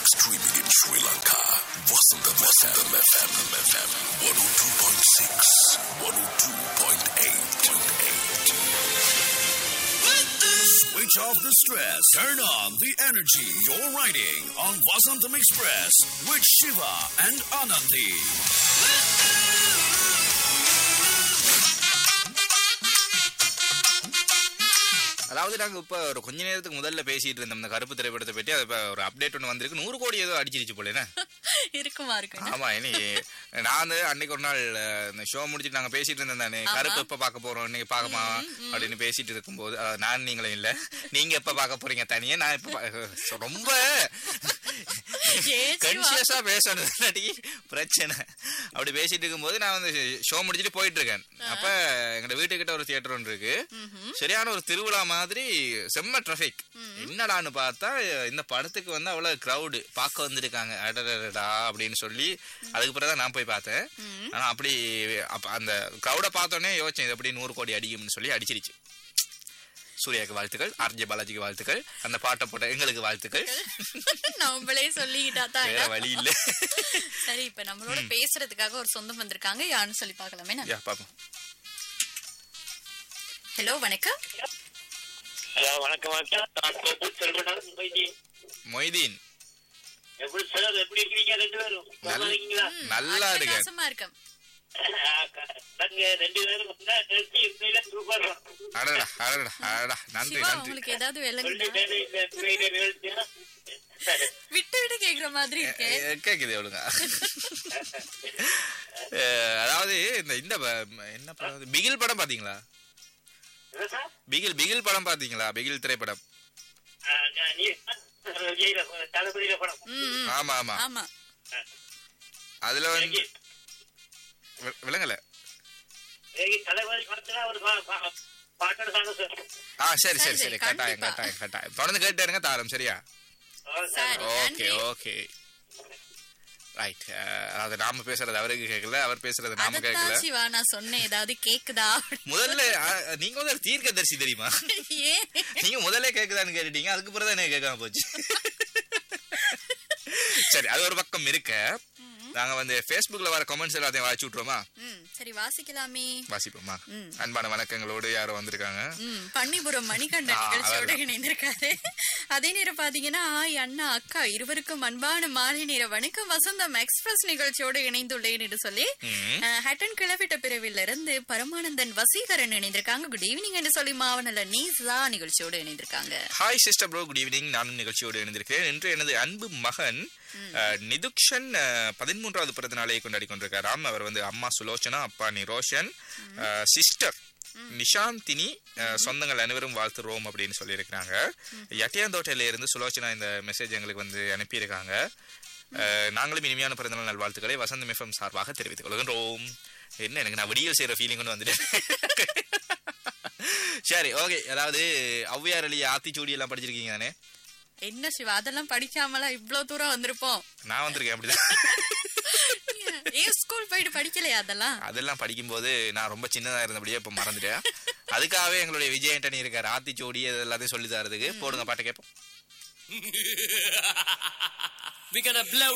Streaming in Sri Lanka. Vasantham FM. FM. FM. 102.6. 102.8. Switch off the stress. Turn on the energy. You're riding on Vasantham Express with Shiva and Anandi. அதாவது நாங்க இப்ப ஒரு கொஞ்ச நேரத்துக்கு முதல்ல பேசிட்டு இருந்தோம் இந்த கருப்பு திரைப்படத்தை பற்றி அது இப்ப ஒரு அப்டேட் ஒன்று வந்திருக்கு நூறு கோடி ஏதோ அடிச்சிருச்சு போல என்ன இருக்குமா இருக்கும் ஆமா இனி நான் வந்து அன்னைக்கு ஒரு நாள் அஹ், இந்த ஷோ முடிச்சிட்டு நாங்க பேசிட்டு இருந்தோம் தானே கருப்பு எப்ப பார்க்க போறோம் இன்னைக்கு பார்க்கமா அப்படின்னு பேசிட்டு இருக்கும்போது அஹ், நான் நீங்களும் இல்ல நீங்க எப்ப பார்க்க போறீங்க தனியா நான் இப்ப பா- ரொம்ப ஏன் சிவா? கன்சியஸா பேசணும் இல்லாட்டி பிரச்சனை அப்படி பேசிட்டு இருக்கும்போது நான் வந்து ஷோ முடிச்சிட்டு போயிட்டு இருக்கேன் அப்ப எங்க வீட்டுக்கிட்ட ஒரு தியேட்டர் ஒன்று இருக்கு சரியான ஒரு திருவிழா மாதிரி செம்ம டிராபிக் என்னடான்னு பார்த்தா இந்த படத்துக்கு வந்து அவ்வளவு கிரவுடு பார்க்க வந்திருக்காங்க அடடடா அப்படின்னு சொல்லி அதுக்கு பிறகு தான் நான் போய் பார்த்தேன் ஆனா அப்படி அப்ப அந்த கிரௌட பார்த்தோன்னே யோசிச்சேன் இது எப்படி நூறு கோடி அடிக்கும்னு சொல்லி அடிச்சிருச்சு சூர்யாவுக்கு வாழ்த்துக்கள் ஆர்ஜே பாலாஜிக்கு வாழ்த்துக்கள் அந்த பாட்டை போட்ட எங்களுக்கு வாழ்த்துக்கள் நம்மளே சொல்லிக்கிட்டா தான் வேற வழி இல்ல சரி இப்ப நம்மளோட பேசுறதுக்காக ஒரு சொந்தம் வந்திருக்காங்க யாருன்னு சொல்லி பார்க்கலாமே யா பாப்போம் ஹலோ வணக்கம் ஹலோ வணக்கம் வணக்கம் நான் கோபு செல்வனார் மும்பைஜி மொய்தீன் எப்படி சார் எப்படி இருக்கீங்க ரெண்டு பேரும் நல்லா இருக்கீங்களா நல்லா இருக்கேன் அட்டகாசமா இருக்கேன் நாங்க ரெண்டு பேரும் வந்தா நிறுத்தி உண்மையில சூப்பர் அடடா அடடா அடடா நன்றி சிவா நன்றி உங்களுக்கு ஏதாவது சொல்லி விளங்குதா வேலை இந்த துறையில நிகழ்ச்சியா விட்டு விட்டு கேக்குற மாதிரி இருக்கே எ- எ- கேக்குது ஒழுங்கா அஹ், அதாவது இந்த இந்த ப- என்ன படம் அது? பிகில் படம் பாத்தீங்களா என்ன சார் பிகில் பிகில் படம் பாத்தீங்களா பிகில் திரைப்படம் ஆ, நான் நீ விஜயில தளபதியில படம் ம், ம். ஆமா ஆமா ஆமா அதுல வந்து எனக்கு வி- விளங்கல எனக்கு தளபதி படத்துல ஒரு பா- பா- பாட்டோட சாங்க சார் ஆ சரி சரி, சரி சரி, சரி கட்டாயம் கண்டிப்பா. கட்டாயம் கட்டாயம் தொடர்ந்து கேட்டே இருங்க தாரம் சரியா சரி ஓகே நன்றி ஓகே ரைட் அதாவது நாம பேசுறது அவருக்கு கேட்கல அவர் பேசுறது நாம கேட்கல அதத்தான் சிவா நான் சொன்னேன் ஏதாவது கேக்குதா முதல்ல அஹ், நீங்க வந்து ஒரு தீர்க்கதரிசி தெரியுமா ஏன் நீங்க முதல்ல கேக்குதான்னு கேட்டுட்டீங்க அதுக்கு பிறகு தான் எனக்கு கேட்காம போச்சு சரி அது ஒரு பக்கம் இருக்க நாங்க வந்து Facebookல வர கமெண்ட்ஸ் எல்லாத்தையும் வாய்ச்சி விட்டுருவோமா ம் சரி வாசிக்கலாமே வாசிப்போமா ம். அன்பான வணக்கங்களோடு யாரோ வந்திருக்காங்க ம் பன்னிபுரம் மணிகண்டன் ஆ, நிகழ்ச்சியோட அவர்தான். இணைந்திருக்காரு அதே நேரம் பாத்தீங்கன்னா ஆய் அண்ணா அக்கா இருவருக்கும் அன்பான மாலை நேர வணக்கம் வசந்தம் எக்ஸ்பிரஸ் நிகழ்ச்சியோட இணைந்துள்ளேன் என்று சொல்லி ம். அஹ், ஹட்டன் கிளவிட்ட பிரிவில் இருந்து பரமானந்தன் வசீகரன் இணைந்திருக்காங்க குட் ஈவினிங் என்று சொல்லி மாவனல்ல நீசா நிகழ்ச்சியோட இணைந்திருக்காங்க hi sister bro good evening நானும் நிகழ்ச்சியோடு இணைந்திருக்கிறேன் இன்று எனது அன்பு மகன் அஹ், நிதுக்ஷன் அஹ், பதிமூன்றாவது பிறந்த நாளை கொண்டாடி கொண்டிருக்கிறாராம் அவர் வந்து அம்மா சுலோச்சனா அப்பா நிரோஷன் சிஸ்டர் நிஷாந்தினி அஹ், சொந்தங்கள் அனைவரும் வாழ்த்துறோம் அப்படின்னு சொல்லியிருக்கிறாங்க யட்டியாந்தோட்டையில இருந்து சுலோச்சனா இந்த மெசேஜ் எங்களுக்கு வந்து அனுப்பியிருக்காங்க அஹ், நாங்களும் இனிமையான பிறந்தநாள் நல்வாழ்த்துக்களை வசந்தம் எஃப்எம் சார்பாக தெரிவித்துக் கொள்கின்றோம் என்ன எனக்கு நான் விடியல் செய்யற ஃபீலிங் கொண்டு வந்துட்டேன் சரி ஓகே அதாவது ஔவையார் அலி ஆத்திச்சூடி எல்லாம் படிச்சிருக்கீங்க தானே என்ன சிவா அதெல்லாம் படிக்காமலா இவ்ளோ தூரம் வந்திருப்போம் நான் வந்திருக்கேன் அப்படிதான் ஏன் ஸ்கூல் போயிட்டு படிக்கலையா அதெல்லாம் அதெல்லாம் படிக்கும்போது நான் ரொம்ப சின்னதா இருந்தபடியே இப்ப மறந்துட்டேன் அதுக்காகவே எங்களுடைய விஜய் ஆண்டனி இருக்கார் ஆத்திச்சூடி அது எல்லாத்தையும் சொல்லி தரதுக்கு போடுங்க பாட்டு கேட்போம் We're gonna blow